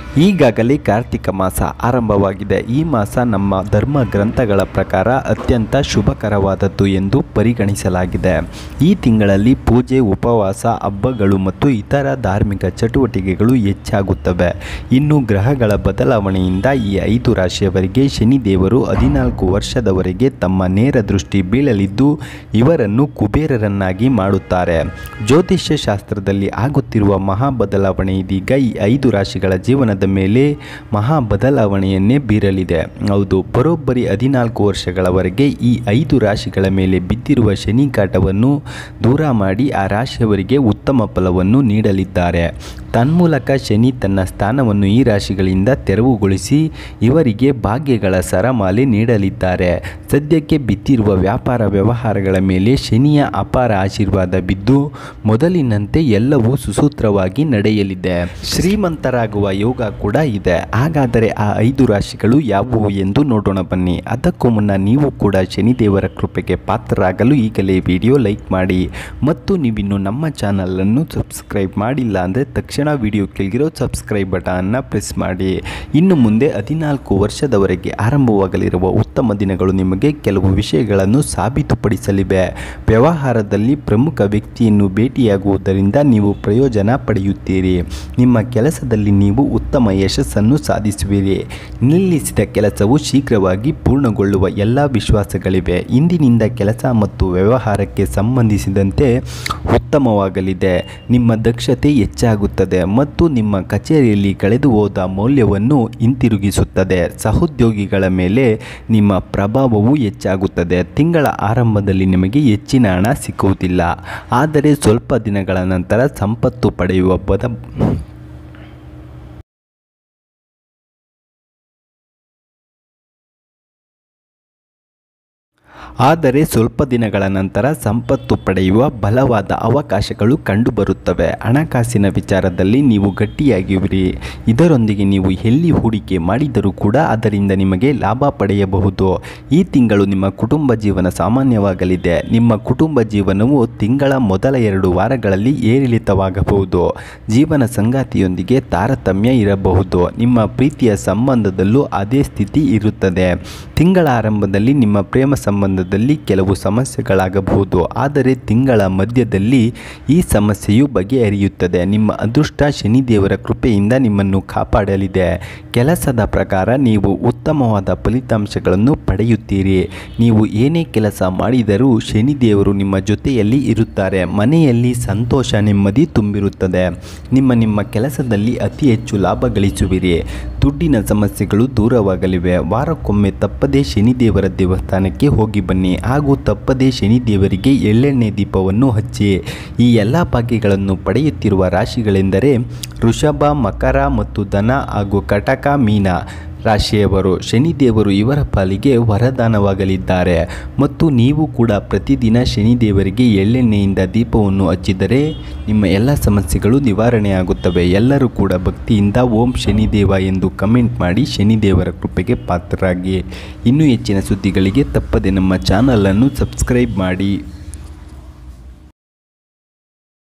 ಈಗಾಗಲೇ ಕಾರ್ತಿಕ ಮಾಸ ಆರಂಭವಾಗಿದೆ ಈ ಮಾಸ ನಮ್ಮ ಧರ್ಮ ಗ್ರಂಥಗಳ ಪ್ರಕಾರ ಅತ್ಯಂತ ಶುಭಕರವಾದದ್ದು ಎಂದು ಪರಿಗಣಿಸಲಾಗಿದೆ ಈ ತಿಂಗಳಲ್ಲಿ ಪೂಜೆ ಉಪವಾಸ ಹಬ್ಬಗಳು ಮತ್ತು ಇತರ ಧಾರ್ಮಿಕ ಚಟುವಟಿಕೆಗಳು ಹೆಚ್ಚಾಗುತ್ತವೆ ಇನ್ನು ಗ್ರಹಗಳ ಬದಲಾವಣೆಯಿಂದ ಈ ಐದು ರಾಶಿಯವರಿಗೆ ಶನಿದೇವರು ಹದಿನಾಲ್ಕು ವರ್ಷದವರೆಗೆ ತಮ್ಮ ನೇರ ದೃಷ್ಟಿ ಬೀಳಲಿದ್ದು ಇವರನ್ನು ಕುಬೇರರನ್ನಾಗಿ ಮಾಡುತ್ತಾರೆ ಜ್ಯೋತಿಷ್ಯ ಶಾಸ್ತ್ರದಲ್ಲಿ ಆಗುತ್ತಿರುವ ಮಹಾ ಬದಲಾವಣೆ ಇದೀಗ ಈ ಐದು ರಾಶಿಗಳ ಜೀವನದ ಮೇಲೆ ಮಹಾ ಬದಲಾವಣೆಯನ್ನೇ ಬೀರಲಿದೆ ಹೌದು ಬರೋಬ್ಬರಿ ಹದಿನಾಲ್ಕು ವರ್ಷಗಳವರೆಗೆ ಈ ಐದು ರಾಶಿಗಳ ಮೇಲೆ ಬಿದ್ದಿರುವ ಶನಿ ಕಾಟವನ್ನು ದೂರ ಮಾಡಿ ಆ ರಾಶಿಯವರಿಗೆ ಉತ್ತಮ ಫಲವನ್ನು ನೀಡಲಿದ್ದಾರೆ ತನ್ಮೂಲಕ ಶನಿ ತನ್ನ ಸ್ಥಾನವನ್ನು ಈ ರಾಶಿಗಳಿಂದ ತೆರವುಗೊಳಿಸಿ ಇವರಿಗೆ ಭಾಗ್ಯಗಳ ಸರಮಾಲೆ ನೀಡಲಿದ್ದಾರೆ ಸದ್ಯಕ್ಕೆ ಬಿದ್ದಿರುವ ವ್ಯಾಪಾರ ವ್ಯವಹಾರಗಳ ಮೇಲೆ ಶನಿಯ ಅಪಾರ ಆಶೀರ್ವಾದ ಬಿದ್ದು ಮೊದಲಿನಂತೆ ಎಲ್ಲವೂ ಸುಸೂತ್ರವಾಗಿ ನಡೆಯಲಿದೆ ಶ್ರೀಮಂತರಾಗುವ ಯೋಗ ಕೂಡ ಇದೆ ಹಾಗಾದರೆ ಆ ಐದು ರಾಶಿಗಳು ಯಾವುವು ಎಂದು ನೋಡೋಣ ಬನ್ನಿ ಅದಕ್ಕೂ ಮುನ್ನ ನೀವು ಕೂಡ ಶನಿದೇವರ ಕೃಪೆಗೆ ಪಾತ್ರರಾಗಲು ಈಗಲೇ ವಿಡಿಯೋ ಲೈಕ್ ಮಾಡಿ ಮತ್ತು ನೀವಿನ್ನು ನಮ್ಮ ಚಾನಲನ್ನು ಸಬ್ಸ್ಕ್ರೈಬ್ ಮಾಡಿಲ್ಲ ಅಂದರೆ ತಕ್ಷಣ ವಿಡಿಯೋ ಕೆಳಗಿರೋ ಸಬ್ಸ್ಕ್ರೈಬ್ ಬಟನ್ನ ಪ್ರೆಸ್ ಮಾಡಿ ಇನ್ನು ಮುಂದೆ ಹದಿನಾಲ್ಕು ವರ್ಷದವರೆಗೆ ಆರಂಭವಾಗಲಿರುವ ಉತ್ತಮ ದಿನಗಳು ನಿಮಗೆ ಕೆಲವು ವಿಷಯಗಳನ್ನು ಸಾಬೀತುಪಡಿಸಲಿವೆ ವ್ಯವಹಾರದಲ್ಲಿ ಪ್ರಮುಖ ವ್ಯಕ್ತಿಯನ್ನು ಭೇಟಿಯಾಗುವುದರಿಂದ ನೀವು ಪ್ರಯೋಜನ ಪಡೆಯುತ್ತೀರಿ ನಿಮ್ಮ ಕೆಲಸದಲ್ಲಿ ನೀವು ಉತ್ತಮ ಯಶಸ್ಸನ್ನು ಸಾಧಿಸುವಿರಿ ನಿಲ್ಲಿಸಿದ ಕೆಲಸವು ಶೀಘ್ರವಾಗಿ ಪೂರ್ಣಗೊಳ್ಳುವ ಎಲ್ಲ ವಿಶ್ವಾಸಗಳಿವೆ ಇಂದಿನಿಂದ ಕೆಲಸ ಮತ್ತು ವ್ಯವಹಾರಕ್ಕೆ ಸಂಬಂಧಿಸಿದಂತೆ ಉತ್ತಮವಾಗಲಿದೆ ನಿಮ್ಮ ದಕ್ಷತೆ ಹೆಚ್ಚಾಗುತ್ತದೆ ಮತ್ತು ನಿಮ್ಮ ಕಚೇರಿಯಲ್ಲಿ ಕಳೆದು ಹೋದ ಮೌಲ್ಯವನ್ನು ಹಿಂತಿರುಗಿಸುತ್ತದೆ ಸಹೋದ್ಯೋಗಿಗಳ ಮೇಲೆ ನಿಮ್ಮ ಪ್ರಭಾವವು ಹೆಚ್ಚಾಗುತ್ತದೆ ತಿಂಗಳ ಆರಂಭದಲ್ಲಿ ನಿಮಗೆ ಹೆಚ್ಚಿನ ಹಣ ಸಿಕ್ಕುವುದಿಲ್ಲ ಆದರೆ ಸ್ವಲ್ಪ ದಿನಗಳ ನಂತರ ಸಂಪತ್ತು ಪಡೆಯುವ ಬದ ಆದರೆ ಸ್ವಲ್ಪ ದಿನಗಳ ನಂತರ ಸಂಪತ್ತು ಪಡೆಯುವ ಬಲವಾದ ಅವಕಾಶಗಳು ಕಂಡುಬರುತ್ತವೆ ಹಣಕಾಸಿನ ವಿಚಾರದಲ್ಲಿ ನೀವು ಗಟ್ಟಿಯಾಗಿವಿರಿ ಇದರೊಂದಿಗೆ ನೀವು ಎಲ್ಲಿ ಹೂಡಿಕೆ ಮಾಡಿದರೂ ಕೂಡ ಅದರಿಂದ ನಿಮಗೆ ಲಾಭ ಪಡೆಯಬಹುದು ಈ ತಿಂಗಳು ನಿಮ್ಮ ಕುಟುಂಬ ಜೀವನ ಸಾಮಾನ್ಯವಾಗಲಿದೆ ನಿಮ್ಮ ಕುಟುಂಬ ಜೀವನವು ತಿಂಗಳ ಮೊದಲ ಎರಡು ವಾರಗಳಲ್ಲಿ ಏರಿಳಿತವಾಗಬಹುದು ಜೀವನ ಸಂಗಾತಿಯೊಂದಿಗೆ ತಾರತಮ್ಯ ಇರಬಹುದು ನಿಮ್ಮ ಪ್ರೀತಿಯ ಸಂಬಂಧದಲ್ಲೂ ಅದೇ ಸ್ಥಿತಿ ಇರುತ್ತದೆ ತಿಂಗಳ ಆರಂಭದಲ್ಲಿ ನಿಮ್ಮ ಪ್ರೇಮ ಸಂಬಂಧದಲ್ಲಿ ಕೆಲವು ಸಮಸ್ಯೆಗಳಾಗಬಹುದು ಆದರೆ ತಿಂಗಳ ಮಧ್ಯದಲ್ಲಿ ಈ ಸಮಸ್ಯೆಯು ಬಗೆಹರಿಯುತ್ತದೆ ನಿಮ್ಮ ಅದೃಷ್ಟ ಶನಿದೇವರ ಕೃಪೆಯಿಂದ ನಿಮ್ಮನ್ನು ಕಾಪಾಡಲಿದೆ ಕೆಲಸದ ಪ್ರಕಾರ ನೀವು ಉತ್ತಮವಾದ ಫಲಿತಾಂಶಗಳನ್ನು ಪಡೆಯುತ್ತೀರಿ ನೀವು ಏನೇ ಕೆಲಸ ಮಾಡಿದರೂ ಶನಿದೇವರು ನಿಮ್ಮ ಜೊತೆಯಲ್ಲಿ ಇರುತ್ತಾರೆ ಮನೆಯಲ್ಲಿ ಸಂತೋಷ ನೆಮ್ಮದಿ ತುಂಬಿರುತ್ತದೆ ನಿಮ್ಮ ನಿಮ್ಮ ಕೆಲಸದಲ್ಲಿ ಅತಿ ಹೆಚ್ಚು ಲಾಭ ಗಳಿಸುವಿರಿ ದುಡ್ಡಿನ ಸಮಸ್ಯೆಗಳು ದೂರವಾಗಲಿವೆ ವಾರಕ್ಕೊಮ್ಮೆ ತಪ್ಪದೇ ಶನಿದೇವರ ದೇವಸ್ಥಾನಕ್ಕೆ ಹೋಗಿ ಬನ್ನಿ ಹಾಗೂ ತಪ್ಪದೇ ಶನಿದೇವರಿಗೆ ಎಳ್ಳೆಣ್ಣೆ ದೀಪವನ್ನು ಹಚ್ಚಿ ಈ ಎಲ್ಲ ಭಾಗ್ಯಗಳನ್ನು ಪಡೆಯುತ್ತಿರುವ ರಾಶಿಗಳೆಂದರೆ ವೃಷಭ ಮಕರ ಮತ್ತು ಧನ ಹಾಗೂ ಕಟಕ ಮೀನ ರಾಶಿಯವರು ಶನಿದೇವರು ಇವರ ಪಾಲಿಗೆ ವರದಾನವಾಗಲಿದ್ದಾರೆ ಮತ್ತು ನೀವು ಕೂಡ ಪ್ರತಿದಿನ ಶನಿದೇವರಿಗೆ ಎಳ್ಳೆಣ್ಣೆಯಿಂದ ದೀಪವನ್ನು ಹಚ್ಚಿದರೆ ನಿಮ್ಮ ಎಲ್ಲ ಸಮಸ್ಯೆಗಳು ನಿವಾರಣೆಯಾಗುತ್ತವೆ ಎಲ್ಲರೂ ಕೂಡ ಭಕ್ತಿಯಿಂದ ಓಂ ಶನಿದೇವ ಎಂದು ಕಮೆಂಟ್ ಮಾಡಿ ಶನಿದೇವರ ಕೃಪೆಗೆ ಪಾತ್ರರಾಗಿ ಇನ್ನೂ ಹೆಚ್ಚಿನ ಸುದ್ದಿಗಳಿಗೆ ತಪ್ಪದೆ ನಮ್ಮ ಚಾನಲನ್ನು ಸಬ್ಸ್ಕ್ರೈಬ್ ಮಾಡಿ